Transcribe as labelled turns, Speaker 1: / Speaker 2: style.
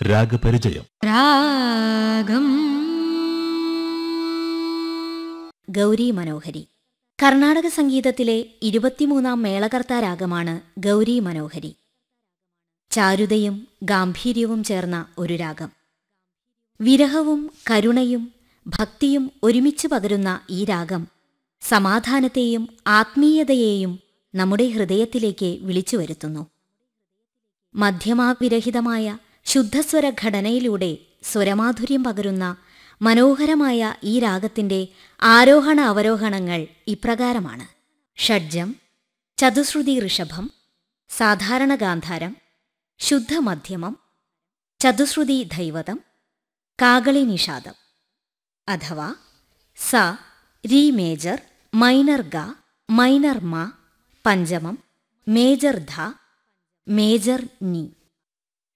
Speaker 1: രാഗപരിചയം
Speaker 2: രാഗം
Speaker 3: ഗൗരി മനോഹരി കർണാടക സംഗീതത്തിലെ ഇരുപത്തിമൂന്നാം മേളകർത്താ രാഗമാണ് ഗൗരി മനോഹരി ചാരുതയും ഗാംഭീര്യവും ചേർന്ന ഒരു രാഗം വിരഹവും കരുണയും ഭക്തിയും ഒരുമിച്ച് പകരുന്ന ഈ രാഗം സമാധാനത്തെയും ആത്മീയതയെയും നമ്മുടെ ഹൃദയത്തിലേക്ക് വിളിച്ചു വരുത്തുന്നു മധ്യമാവിരഹിതമായ ശുദ്ധസ്വര ഘടനയിലൂടെ സ്വരമാധുര്യം പകരുന്ന മനോഹരമായ ഈ രാഗത്തിന്റെ ആരോഹണ അവരോഹണങ്ങൾ ഇപ്രകാരമാണ് ഷഡ്ജം ചതുശ്രുതി ഋഷഭം സാധാരണ ഗാന്ധാരം ശുദ്ധമധ്യമം ചതുശ്രുതി ദൈവതം കാകളി നിഷാദം അഥവാ സ രീ മേജർ മൈനർ ഗ മൈനർ മ പഞ്ചമം മേജർ ധ മേജർ നി